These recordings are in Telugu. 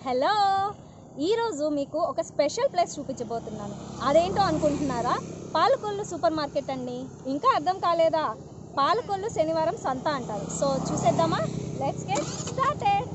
హలో ఈరోజు మీకు ఒక స్పెషల్ ప్లేస్ చూపించబోతున్నాను అదేంటో అనుకుంటున్నారా పాలకొల్లు సూపర్ మార్కెట్ అండి ఇంకా అర్థం కాలేదా పాలకొల్లు శనివారం సంత అంటారు సో చూసేద్దామా let's get started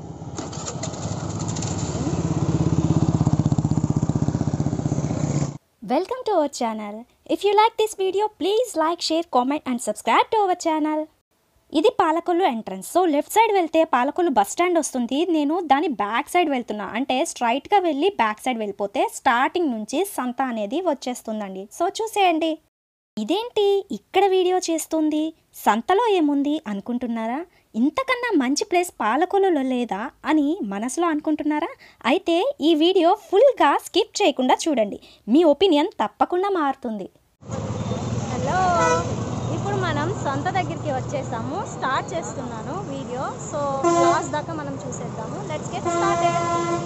Welcome to our channel. If you like this video, please like, share, comment and subscribe to our channel. ఇది Palakollu entrance so left side వెళ్తే పాలకొల్లు బస్ స్టాండ్ వస్తుంది నేను దాని బ్యాక్ సైడ్ వెళ్తున్నా అంటే స్ట్రైట్గా వెళ్ళి బ్యాక్ సైడ్ వెళ్ళిపోతే స్టార్టింగ్ నుంచి సంత అనేది వచ్చేస్తుందండి సో చూసేయండి ఇదేంటి ఇక్కడ వీడియో చేస్తుంది సంతలో ఏముంది అనుకుంటున్నారా ఇంతకన్నా మంచి ప్లేస్ పాలకొల్లులో లేదా అని మనసులో అనుకుంటున్నారా అయితే ఈ వీడియో ఫుల్గా స్కిప్ చేయకుండా చూడండి మీ ఒపీనియన్ తప్పకుండా మారుతుంది హలో ఇప్పుడు మనం సంత దగ్గరికి వచ్చేసాము స్టార్ట్ చేస్తున్నాను వీడియో సో లాస్ట్ దాకా మనం చూసేద్దాము లెట్స్ గెట్ స్టార్టెడ్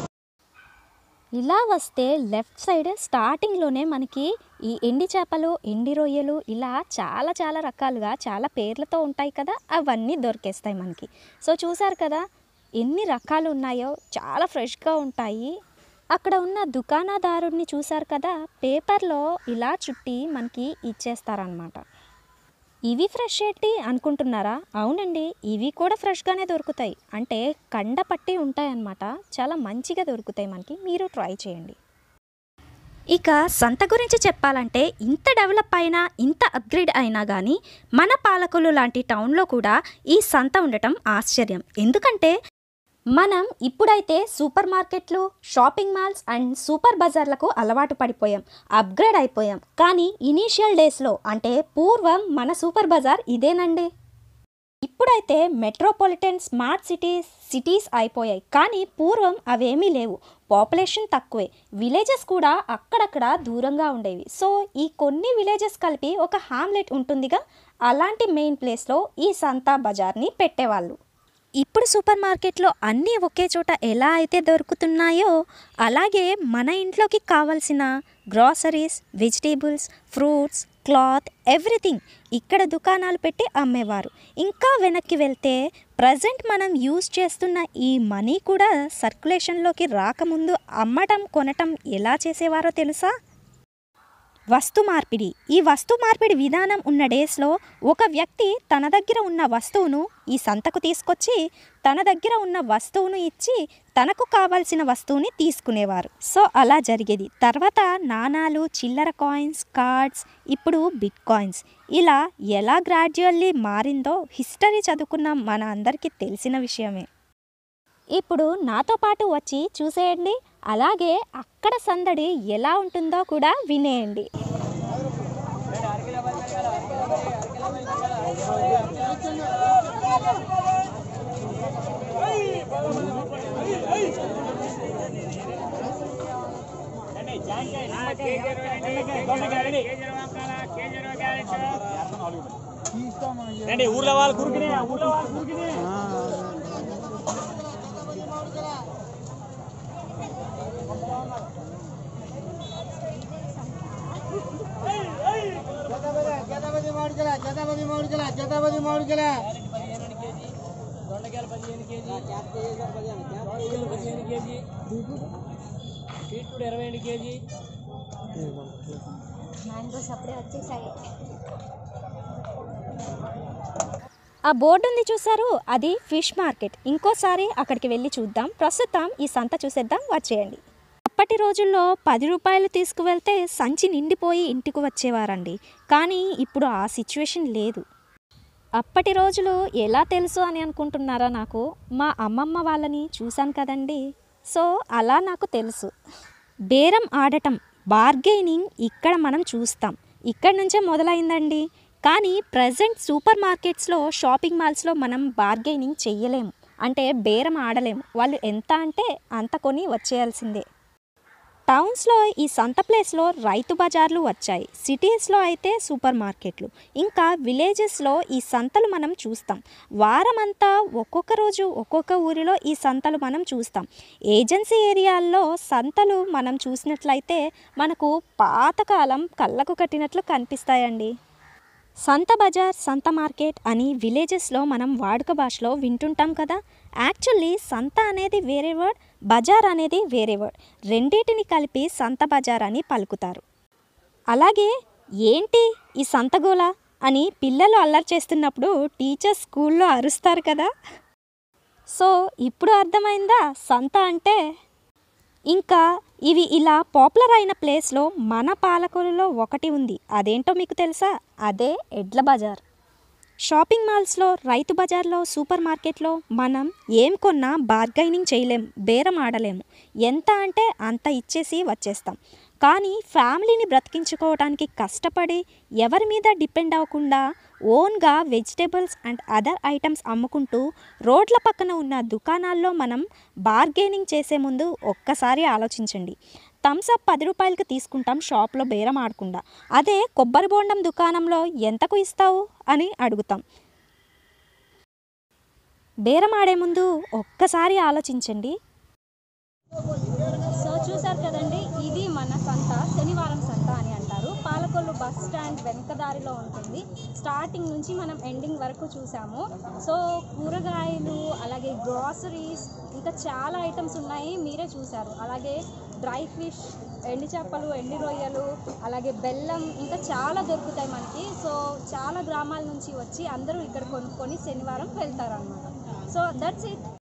ఇలా వస్తే లెఫ్ట్ సైడ్ స్టార్టింగ్లోనే మనకి ఈ ఎండి చేపలు ఎండి రొయ్యలు ఇలా చాలా చాలా రకాలుగా చాలా పేర్లతో ఉంటాయి కదా అవన్నీ దొరికేస్తాయి మనకి సో చూసారు కదా ఎన్ని రకాలు ఉన్నాయో చాలా ఫ్రెష్గా ఉంటాయి అక్కడ ఉన్న దుకాణదారుడిని చూసారు కదా పేపర్లో ఇలా చుట్టి మనకి ఇచ్చేస్తారనమాట ఇవి ఫ్రెష్ ఏంటి అనుకుంటున్నారా అవునండి ఇవి కూడా ఫ్రెష్గానే దొరుకుతాయి అంటే కండ పట్టి ఉంటాయన్నమాట చాలా మంచిగా దొరుకుతాయి మనకి మీరు ట్రై చేయండి ఇక సంత గురించి చెప్పాలంటే ఇంత డెవలప్ అయినా ఇంత అప్గ్రేడ్ అయినా కానీ మన పాలకులు లాంటి టౌన్లో కూడా ఈ సంత ఉండటం ఆశ్చర్యం ఎందుకంటే మనం ఇప్పుడైతే సూపర్ మార్కెట్లు షాపింగ్ మాల్స్ అండ్ సూపర్ బజార్లకు అలవాటు పడిపోయాం అప్గ్రేడ్ అయిపోయాం కానీ ఇనీషియల్ డేస్లో అంటే పూర్వం మన సూపర్ బజార్ ఇదేనండి ఇప్పుడైతే మెట్రోపాలిటన్ స్మార్ట్ సిటీస్ సిటీస్ అయిపోయాయి కానీ పూర్వం అవేమీ లేవు పాపులేషన్ తక్కువే విలేజెస్ కూడా అక్కడక్కడ దూరంగా ఉండేవి సో ఈ కొన్ని విలేజెస్ కలిపి ఒక హామ్లెట్ ఉంటుందిగా అలాంటి మెయిన్ ప్లేస్లో ఈ సంతా బజార్ని పెట్టేవాళ్ళు ఇప్పుడు సూపర్ మార్కెట్లో అన్నీ ఒకే చోట ఎలా అయితే దొరుకుతున్నాయో అలాగే మన ఇంట్లోకి కావాల్సిన groceries vegetables fruits cloth everything ఇక్కడ దుకాణాలు పెట్టి అమ్మేవారు ఇంకా వెనక్కి వెళ్తే ప్రజెంట్ మనం యూజ్ చేస్తున్న ఈ మనీ కూడా సర్క్యులేషన్లోకి రాకముందు అమ్మటం కొనటం ఎలా చేసేవారో తెలుసా వస్తు మార్పిడి ఈ వస్తు మార్పిడి విధానం ఉన్న డేస్లో ఒక వ్యక్తి తన దగ్గర ఉన్న వస్తువును ఈ సంతకు తీసుకొచ్చి తన దగ్గర ఉన్న వస్తువును ఇచ్చి తనకు కావాల్సిన వస్తువుని తీసుకునేవారు సో అలా జరిగేది తర్వాత నాణాలు చిల్లర కాయిన్స్ కార్డ్స్ ఇప్పుడు బిట్ కాయిన్స్ ఇలా ఎలా గ్రాడ్యువల్లీ మారిందో హిస్టరీ చదువుకున్న మన అందరికీ తెలిసిన విషయమే ఇప్పుడు నాతో పాటు వచ్చి చూసేయండి అలాగే అక్కడ సందడి ఎలా ఉంటుందో కూడా వినేయండి రండి ఊర్లో వాళ్ళు కురికినే ఊర్లో వాళ్ళు కురికినే జతపది మామిడికల జతపది మామిడికల జతపది మామిడికల దొండకాయలు పదిహేను కేజీ దొండకాయలు పదిహేను కేజీ బీట్రూట్ ఇరవై రెండు కేజీ మ్యాంగోస్ అప్పుడే వచ్చేసాయి ఆ బోర్డు ఉంది చూసారు అది ఫిష్ మార్కెట్ ఇంకోసారి అక్కడికి వెళ్ళి చూద్దాం ప్రస్తుతం ఈ సంత చూసేద్దాం వచ్చేయండి అప్పటి రోజుల్లో పది రూపాయలు తీసుకువెళ్తే సంచి నిండిపోయి ఇంటికి వచ్చేవారండి కానీ ఇప్పుడు ఆ సిచ్యువేషన్ లేదు అప్పటి రోజులు ఎలా తెలుసు అని అనుకుంటున్నారా నాకు మా అమ్మమ్మ వాళ్ళని చూశాను కదండి సో అలా నాకు తెలుసు బేరం ఆడటం బార్గెనింగ్ ఇక్కడ మనం చూస్తాం ఇక్కడ నుంచే మొదలైందండి కానీ ప్రజెంట్ సూపర్ మార్కెట్స్లో షాపింగ్ మాల్స్లో మనం బార్గెనింగ్ చెయ్యలేము అంటే బేరం ఆడలేము వాళ్ళు ఎంత అంటే అంత కొని వచ్చేయాల్సిందే టౌన్స్లో ఈ సంత ప్లేస్లో రైతు బజార్లు వచ్చాయి సిటీస్లో అయితే సూపర్ మార్కెట్లు ఇంకా విలేజెస్లో ఈ సంతలు మనం చూస్తాం వారమంతా ఒక్కొక్క రోజు ఒక్కొక్క ఊరిలో ఈ సంతలు మనం చూస్తాం ఏజెన్సీ ఏరియాల్లో సంతలు మనం చూసినట్లయితే మనకు పాతకాలం కళ్ళకు కట్టినట్లు కనిపిస్తాయండి సంత బజార్ సంత మార్కెట్ అని విలేజెస్లో మనం వాడుక భాషలో వింటుంటాం కదా యాక్చువల్లీ సంత అనేది వేరే వర్డ్ బజార్ అనేది వేరే వర్డ్ రెండింటిని కలిపి సంత బజార్ అని పలుకుతారు అలాగే ఏంటి ఈ సంతగోల అని పిల్లలు అల్లరి చేస్తున్నప్పుడు టీచర్స్ స్కూల్లో అరుస్తారు కదా సో ఇప్పుడు అర్థమైందా సంత అంటే ఇంకా ఇవి ఇలా పాపులర్ అయిన ప్లేస్లో మన పాలకొలలో ఒకటి ఉంది అదేంటో మీకు తెలుసా అదే ఎడ్ల బజార్ షాపింగ్ మాల్స్లో రైతు బజార్లో సూపర్ మార్కెట్లో మనం ఏం కొన్నా బార్గైనింగ్ చేయలేం బేరం ఆడలేము ఎంత అంటే అంత ఇచ్చేసి వచ్చేస్తాం కానీ ఫ్యామిలీని బ్రతికించుకోవడానికి కష్టపడి ఎవరి మీద డిపెండ్ అవ్వకుండా ఓన్గా వెజిటేబుల్స్ అండ్ అదర్ ఐటమ్స్ అమ్ముకుంటూ రోడ్ల పక్కన ఉన్న దుకాణాల్లో మనం బార్గెనింగ్ చేసే ముందు ఒక్కసారి ఆలోచించండి థమ్స్ అప్ పది రూపాయలకి తీసుకుంటాం షాప్లో బేరం ఆడకుండా అదే కొబ్బరి బోండం దుకాణంలో ఎంతకు ఇస్తావు అని అడుగుతాం బేరం ఆడే ముందు ఒక్కసారి ఆలోచించండి సో చూసారు కదండి ఇది మన సంత శనివారం సంత అని అంటారు పాలకొల్లు బస్ స్టాండ్ వెనక దారిలో ఉంటుంది స్టార్టింగ్ నుంచి మనం ఎండింగ్ వరకు చూసాము సో కూరగాయలు అలాగే గ్రాసరీస్ ఇంకా చాలా ఐటమ్స్ ఉన్నాయి మీరే చూసారు అలాగే డ్రై ఫిష్ ఎండి చేపలు ఎండి రొయ్యలు అలాగే బెల్లం ఇంకా చాలా దొరుకుతాయి మనకి సో చాలా గ్రామాల నుంచి వచ్చి అందరూ ఇక్కడ కొనుక్కొని శనివారం వెళ్తారు అనమాట సో దట్స్ ఇట్